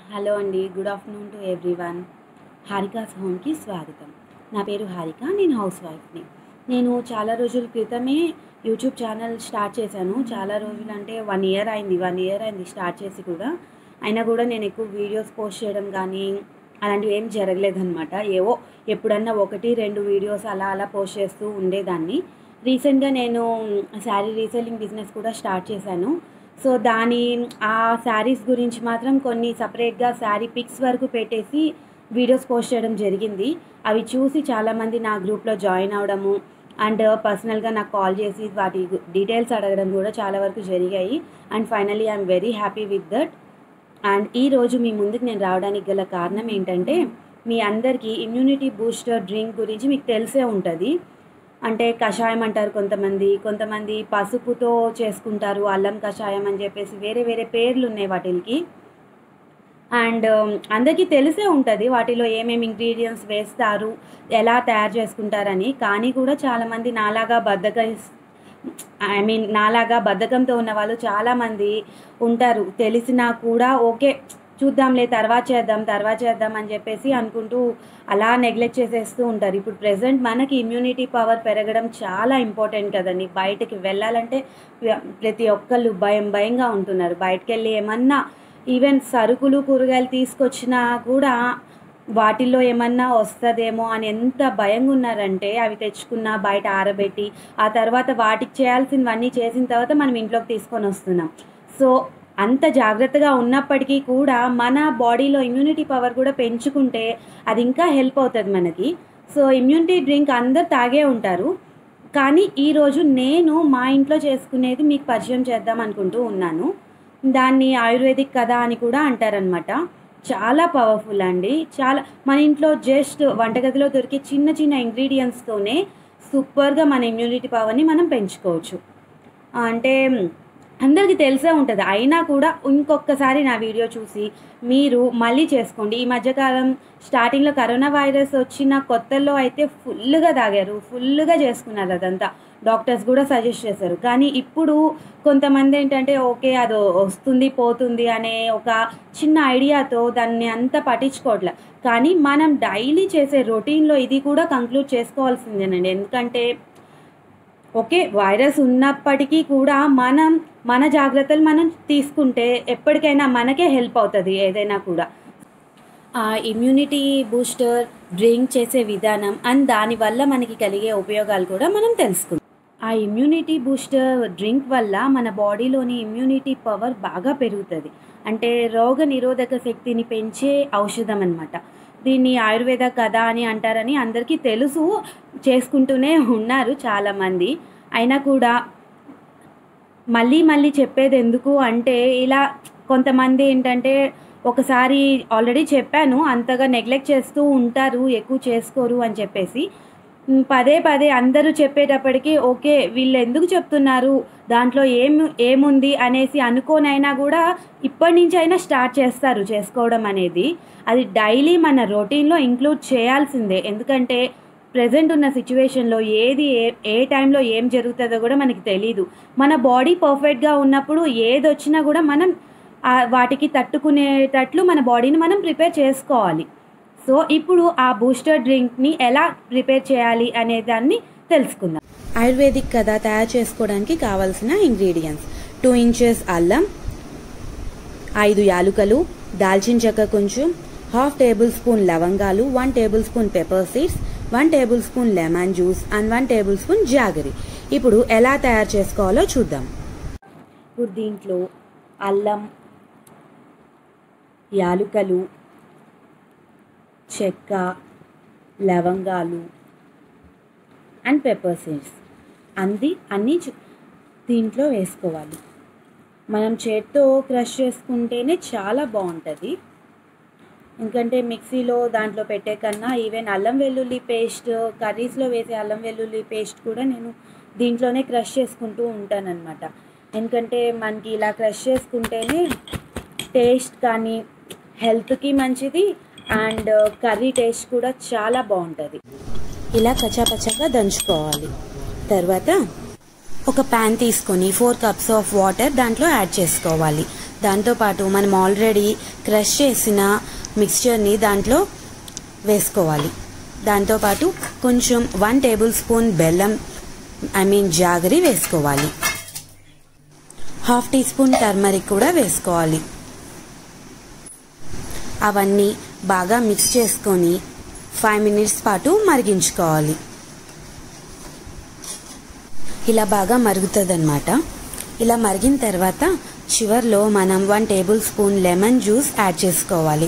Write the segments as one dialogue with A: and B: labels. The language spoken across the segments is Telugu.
A: హలో అండి good afternoon to everyone Harika's హోమ్కి స్వాగతం నా పేరు హారిక నేను హౌస్ వైఫ్ని నేను చాలా రోజుల క్రితమే యూట్యూబ్ ఛానల్ స్టార్ట్ చేశాను చాలా రోజులు అంటే వన్ ఇయర్ అయింది వన్ ఇయర్ అయింది స్టార్ట్ చేసి కూడా అయినా కూడా నేను ఎక్కువ వీడియోస్ పోస్ట్ చేయడం కానీ అలాంటివి ఏం జరగలేదన్నమాట ఏవో ఎప్పుడన్నా ఒకటి రెండు వీడియోస్ అలా అలా పోస్ట్ చేస్తూ ఉండేదాన్ని రీసెంట్గా నేను శారీ రీసెల్లింగ్ బిజినెస్ కూడా స్టార్ట్ చేశాను సో దాని ఆ శారీస్ గురించి మాత్రం కొన్ని సపరేట్గా శారీ పిక్స్ వరకు పెట్టేసి వీడియోస్ పోస్ట్ చేయడం జరిగింది అవి చూసి చాలామంది నా గ్రూప్లో జాయిన్ అవడము అండ్ పర్సనల్గా నాకు కాల్ చేసి వాటి డీటెయిల్స్ అడగడం కూడా చాలా వరకు జరిగాయి and finally I'm very happy with that and ఈ రోజు మీ ముందుకు నేను రావడానికి గల కారణం ఏంటంటే మీ అందరికీ ఇమ్యూనిటీ బూస్టర్ డ్రింక్ గురించి మీకు తెలిసే ఉంటుంది అంటే కషాయం అంటారు కొంతమంది కొంతమంది పసుపుతో చేసుకుంటారు అల్లం కషాయం అని చెప్పేసి వేరే వేరే పేర్లు ఉన్నాయి వాటికి అండ్ అందరికీ తెలిసే ఉంటుంది వాటిలో ఏమేమి ఇంగ్రీడియంట్స్ వేస్తారు ఎలా తయారు చేసుకుంటారని కానీ కూడా చాలామంది నాలాగా బద్దక ఐ మీన్ నాలాగా బద్ధకంతో ఉన్న వాళ్ళు చాలామంది ఉంటారు తెలిసినా కూడా ఓకే చూద్దాంలే తర్వాత చేద్దాం తర్వాత చేద్దాం అని చెప్పేసి అనుకుంటూ అలా నెగ్లెక్ట్ చేసేస్తూ ఉంటారు ఇప్పుడు ప్రజెంట్ మనకి ఇమ్యూనిటీ పవర్ పెరగడం చాలా ఇంపార్టెంట్ కదండి బయటకి వెళ్ళాలంటే ప్రతి ఒక్కళ్ళు భయం భయంగా ఉంటున్నారు బయటకు వెళ్ళి ఏమన్నా ఈవెన్ సరుకులు కూరగాయలు తీసుకొచ్చినా కూడా వాటిల్లో ఏమన్నా వస్తుందేమో అని ఎంత భయంగా ఉన్నారంటే అవి తెచ్చుకున్న బయట ఆరబెట్టి ఆ తర్వాత వాటికి చేయాల్సినవన్నీ చేసిన తర్వాత మనం ఇంట్లోకి తీసుకొని వస్తున్నాం సో అంత జాగ్రత్తగా ఉన్నప్పటికీ కూడా మన బాడీలో ఇమ్యూనిటీ పవర్ కూడా పెంచుకుంటే అది ఇంకా హెల్ప్ అవుతుంది మనకి సో ఇమ్యూనిటీ డ్రింక్ అందరు తాగే ఉంటారు కానీ ఈరోజు నేను మా ఇంట్లో చేసుకునేది మీకు పరిచయం చేద్దాం అనుకుంటూ ఉన్నాను దాన్ని ఆయుర్వేదిక్ కదా అని కూడా అంటారనమాట చాలా పవర్ఫుల్ అండి చాలా మన ఇంట్లో జస్ట్ వంటగదిలో దొరికే చిన్న చిన్న ఇంగ్రీడియంట్స్తోనే సూపర్గా మన ఇమ్యూనిటీ పవర్ని మనం పెంచుకోవచ్చు అంటే అందరికీ తెలిసే ఉంటుంది అయినా కూడా ఇంకొకసారి నా వీడియో చూసి మీరు మళ్ళీ చేసుకోండి ఈ మధ్యకాలం స్టార్టింగ్లో కరోనా వైరస్ వచ్చిన కొత్తల్లో అయితే ఫుల్గా తాగారు ఫుల్గా చేసుకున్నారు అదంతా డాక్టర్స్ కూడా సజెస్ట్ చేశారు కానీ ఇప్పుడు కొంతమంది ఏంటంటే ఓకే అది వస్తుంది పోతుంది అనే ఒక చిన్న ఐడియాతో దాన్ని అంత పట్టించుకోవట్లే కానీ మనం డైలీ చేసే రొటీన్లో ఇది కూడా కంక్లూడ్ చేసుకోవాల్సిందేనండి ఎందుకంటే ఓకే వైరస్ ఉన్నప్పటికీ కూడా మనం మన జాగ్రత్తలు మనం తీసుకుంటే ఎప్పటికైనా మనకే హెల్ప్ అవుతుంది ఏదైనా కూడా ఆ ఇమ్యూనిటీ బూస్టర్ డ్రింక్ చేసే విధానం అండ్ దానివల్ల మనకి కలిగే ఉపయోగాలు కూడా మనం తెలుసుకుందాం ఆ ఇమ్యూనిటీ బూస్టర్ డ్రింక్ వల్ల మన బాడీలోని ఇమ్యూనిటీ పవర్ బాగా పెరుగుతుంది అంటే రోగ నిరోధక శక్తిని పెంచే ఔషధం అనమాట దీన్ని ఆయుర్వేద కథ అని అంటారని అందరికీ తెలుసు చేసుకుంటూనే ఉన్నారు చాలామంది అయినా కూడా మళ్ళీ మళ్ళీ చెప్పేది ఎందుకు అంటే ఇలా కొంతమంది ఏంటంటే ఒకసారి ఆల్రెడీ చెప్పాను అంతగా నెగ్లెక్ట్ చేస్తూ ఉంటారు ఎక్కువ చేసుకోరు అని చెప్పేసి పదే పదే అందరూ చెప్పేటప్పటికి ఓకే వీళ్ళు ఎందుకు చెప్తున్నారు దాంట్లో ఏం ఏముంది అనేసి అనుకోనైనా కూడా ఇప్పటి నుంచి అయినా స్టార్ట్ చేస్తారు చేసుకోవడం అనేది అది డైలీ మన రొటీన్లో ఇంక్లూడ్ చేయాల్సిందే ఎందుకంటే ప్రజెంట్ ఉన్న సిచ్యువేషన్లో ఏది ఏ ఏ టైంలో ఏం జరుగుతుందో కూడా మనకి తెలీదు మన బాడీ పర్ఫెక్ట్గా ఉన్నప్పుడు ఏది వచ్చినా కూడా మనం వాటికి తట్టుకునేటట్లు మన బాడీని మనం ప్రిపేర్ చేసుకోవాలి సో ఇప్పుడు ఆ బూస్టర్ డ్రింక్ని ఎలా ప్రిపేర్ చేయాలి అనే దాన్ని తెలుసుకుందాం ఆయుర్వేదిక్ కదా తయారు చేసుకోవడానికి కావాల్సిన ఇంగ్రీడియంట్స్ టూ ఇంచెస్ అల్లం ఐదు యాలుకలు దాల్చిన చెక్క కొంచెం హాఫ్ టేబుల్ స్పూన్ లవంగాలు one tablespoon pepper seeds one tablespoon lemon juice and one tablespoon jaggery ఇప్పుడు ఎలా తయారు చేసుకోవాలో చూద్దాం ఇప్పుడు దీంట్లో అల్లం యాలుకలు చెక్క లవంగాలు అండ్ పెప్పర్ సీడ్స్ అంది అన్నీ దీంట్లో వేసుకోవాలి మనం చేత్తో క్రష్ చేసుకుంటేనే చాలా బాగుంటుంది ఎందుకంటే మిక్సీలో దాంట్లో పెట్టే కన్నా ఈవెన్ అల్లం వెల్లుల్లి పేస్ట్ కర్రీస్లో వేసే అల్లం వెల్లుల్లి పేస్ట్ కూడా నేను దీంట్లోనే క్రష్ చేసుకుంటూ ఉంటానన్నమాట ఎందుకంటే మనకి ఇలా క్రష్ చేసుకుంటేనే టేస్ట్ కానీ హెల్త్కి మంచిది అండ్ కర్రీ టేస్ట్ కూడా చాలా బాగుంటుంది ఇలా కచ్చాపచ్చాగా దంచుకోవాలి తర్వాత ఒక ప్యాన్ తీసుకొని ఫోర్ కప్స్ ఆఫ్ వాటర్ దాంట్లో యాడ్ చేసుకోవాలి దాంతోపాటు మనం ఆల్రెడీ క్రష్ చేసిన మిక్స్చర్ని దాంట్లో వేసుకోవాలి దాంతోపాటు కొంచెం వన్ టేబుల్ స్పూన్ బెల్లం ఐ మీన్ జాగరి వేసుకోవాలి హాఫ్ టీ స్పూన్ టర్మరిక్ కూడా వేసుకోవాలి అవన్నీ బాగా మిక్స్ చేసుకొని ఫైవ్ మినిట్స్ పాటు మరిగించుకోవాలి ఇలా బాగా మరుగుతుందన్నమాట ఇలా మరిగిన తర్వాత చివర్లో మనం one tablespoon lemon juice add చేసుకోవాలి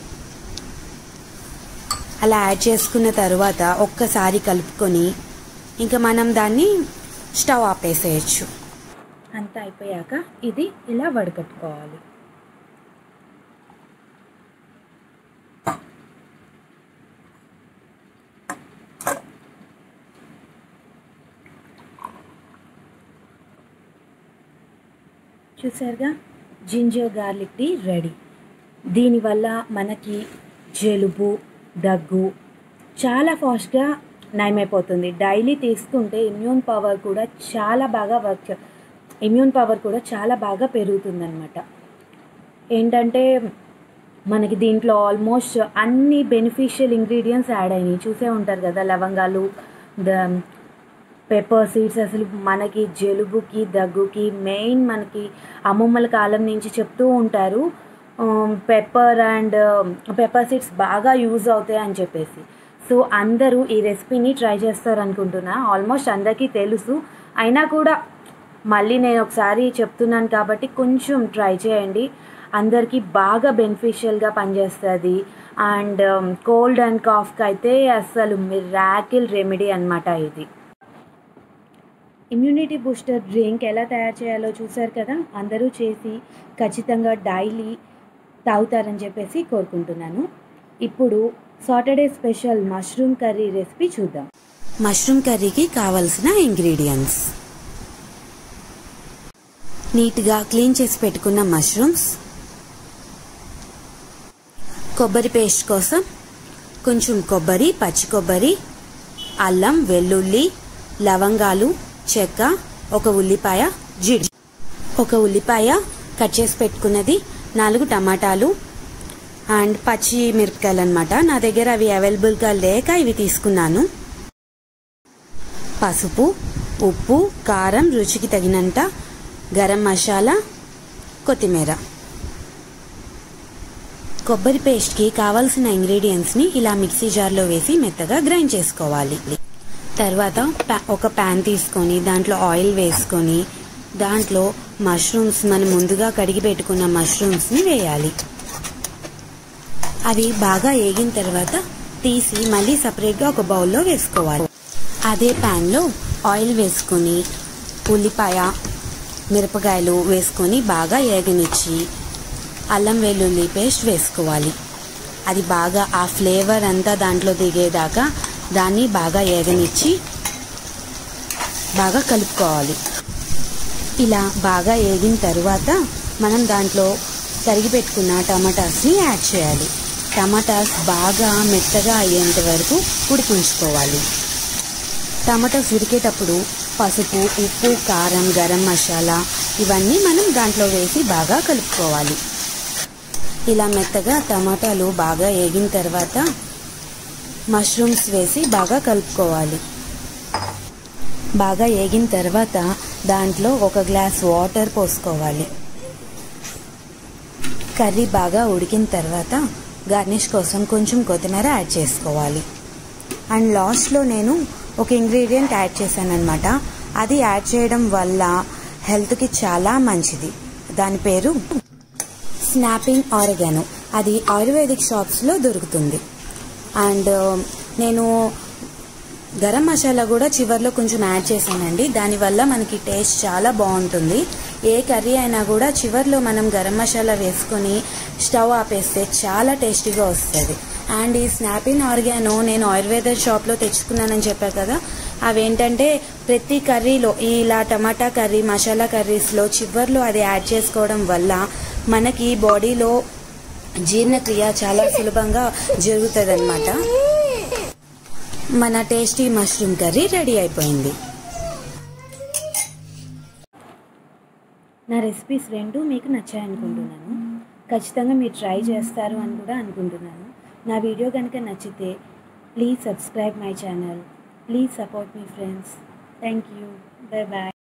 A: అలా యాడ్ చేసుకున్న తర్వాత ఒక్కసారి కలుపుకొని ఇంకా మనం దాన్ని స్టవ్ ఆపేసేయచ్చు అంతా అయిపోయాక ఇది ఇలా వడకట్టుకోవాలి చూసారుగా జింజర్ గార్లిక్ టీ రెడీ దీనివల్ల మనకి జలుబు దగ్గు చాలా ఫాస్ట్గా నయమైపోతుంది డైలీ తీసుకుంటే ఇమ్యూన్ పవర్ కూడా చాలా బాగా వర్క్ ఇమ్యూన్ పవర్ కూడా చాలా బాగా పెరుగుతుందన్నమాట ఏంటంటే మనకి దీంట్లో ఆల్మోస్ట్ అన్ని బెనిఫిషియల్ ఇంగ్రీడియంట్స్ యాడ్ అయినాయి చూసే ఉంటారు కదా లవంగాలు ద పెప్పర్ సీడ్స్ అసలు మనకి జలుబుకి దగ్గుకి మెయిన్ మనకి అమ్మమ్మల కాలం నుంచి చెప్తూ ఉంటారు పెప్పర్ అండ్ పెప్పర్ సీడ్స్ బాగా యూజ్ అవుతాయి అని చెప్పేసి సో అందరూ ఈ రెసిపీని ట్రై చేస్తారు అనుకుంటున్నా ఆల్మోస్ట్ అందరికీ తెలుసు అయినా కూడా మళ్ళీ నేను ఒకసారి చెప్తున్నాను కాబట్టి కొంచెం ట్రై చేయండి అందరికీ బాగా బెనిఫిషియల్గా పనిచేస్తుంది అండ్ కోల్డ్ అండ్ కాఫ్కి అయితే అసలు మిరాకిల్ రెమెడీ అనమాట ఇది ఇమ్యూనిటీ బూస్టర్ డ్రింక్ ఎలా తయారు చేయాలో చూసారు కదా అందరూ చేసి ఖచ్చితంగా డైలీ తాగుతారని చెప్పేసి కోరుకుంటున్నాను ఇప్పుడు Saturday special mushroom curry recipe చూద్దాం మష్రూమ్ కర్రీకి కావలసిన ఇంగ్రీడియంట్స్ నీట్గా క్లీన్ చేసి పెట్టుకున్న మష్రూమ్స్ కొబ్బరి పేస్ట్ కోసం కొంచెం కొబ్బరి పచ్చి కొబ్బరి అల్లం వెల్లుల్లి లవంగాలు చెక్క ఒక ఉల్లిపాయ జీడి ఒక ఉల్లిపాయ కట్ చేసి పెట్టుకున్నది నాలుగు టమాటాలు అండ్ పచ్చి మిరపకాయలు అనమాట నా దగ్గర అవి అవైలబుల్గా లేక ఇవి తీసుకున్నాను పసుపు ఉప్పు కారం రుచికి తగినంత గరం మసాలా కొత్తిమీర కొబ్బరి పేస్ట్కి కావాల్సిన ఇంగ్రీడియంట్స్ని ఇలా మిక్సీ జార్లో వేసి మెత్తగా గ్రైండ్ చేసుకోవాలి తర్వాత ఒక ప్యాన్ తీసుకొని దాంట్లో ఆయిల్ వేసుకొని దాంట్లో మష్రూమ్స్ మనం ముందుగా కడిగి పెట్టుకున్న మష్రూమ్స్ని వేయాలి అవి బాగా ఏగిన తర్వాత తీసి మళ్ళీ సపరేట్గా ఒక బౌల్లో వేసుకోవాలి అదే ప్యాన్లో ఆయిల్ వేసుకొని ఉల్లిపాయ మిరపకాయలు వేసుకొని బాగా ఏగనిచ్చి అల్లం వెల్లుల్లి పేస్ట్ వేసుకోవాలి అది బాగా ఆ ఫ్లేవర్ అంతా దాంట్లో దిగేదాకా దాన్ని బాగా ఏగనిచ్చి బాగా కలుపుకోవాలి ఇలా బాగా ఏగిన తర్వాత మనం దాంట్లో తరిగి పెట్టుకున్న టమాటాస్ని యాడ్ చేయాలి టమాటాస్ బాగా మెత్తగా అయ్యేంత వరకు ఉడికించుకోవాలి టమాటాస్ ఉడికేటప్పుడు పసుపు ఉప్పు కారం గరం మసాలా ఇవన్నీ మనం దాంట్లో వేసి బాగా కలుపుకోవాలి ఇలా మెత్తగా టమాటాలు బాగా ఏగిన తర్వాత మష్రూమ్స్ వేసి బాగా కలుపుకోవాలి బాగా ఏగిన తర్వాత దాంట్లో ఒక గ్లాస్ వాటర్ పోసుకోవాలి కర్రీ బాగా ఉడికిన తర్వాత గార్నిష్ కోసం కొంచెం కొత్తిమీర యాడ్ చేసుకోవాలి అండ్ లాస్ట్లో నేను ఒక ఇంగ్రీడియంట్ యాడ్ చేశాను అనమాట అది యాడ్ చేయడం వల్ల హెల్త్కి చాలా మంచిది దాని పేరు స్నాపింగ్ ఆరిగానో అది ఆయుర్వేదిక్ షాప్స్లో దొరుకుతుంది అండ్ నేను గరం మసాలా కూడా చివర్లో కొంచెం యాడ్ చేశానండి దానివల్ల మనకి టేస్ట్ చాలా బాగుంటుంది ఏ కర్రీ అయినా కూడా చివర్లో మనం గరం మసాలా వేసుకొని స్టవ్ ఆపేస్తే చాలా టేస్టీగా వస్తుంది అండ్ ఈ స్నాపిన్ ఆర్గానో నేను ఆయుర్వేద షాప్లో తెచ్చుకున్నానని చెప్పా కదా అవేంటంటే ప్రతి కర్రీలో ఇలా టమాటా కర్రీ మసాలా కర్రీస్లో చివర్లో అది యాడ్ చేసుకోవడం వల్ల మనకి బాడీలో జీర్ణక్రియ చాలా సులభంగా జరుగుతుంది అనమాట మన టేస్టీ మష్రూమ్ కర్రీ రెడీ అయిపోయింది నా నా రెసిపీస్ రెండు మీకు నచ్చాయనుకుంటున్నాను ఖచ్చితంగా మీరు ట్రై చేస్తారు అని కూడా అనుకుంటున్నాను నా వీడియో కనుక నచ్చితే please subscribe my channel please support మీ friends thank you bye bye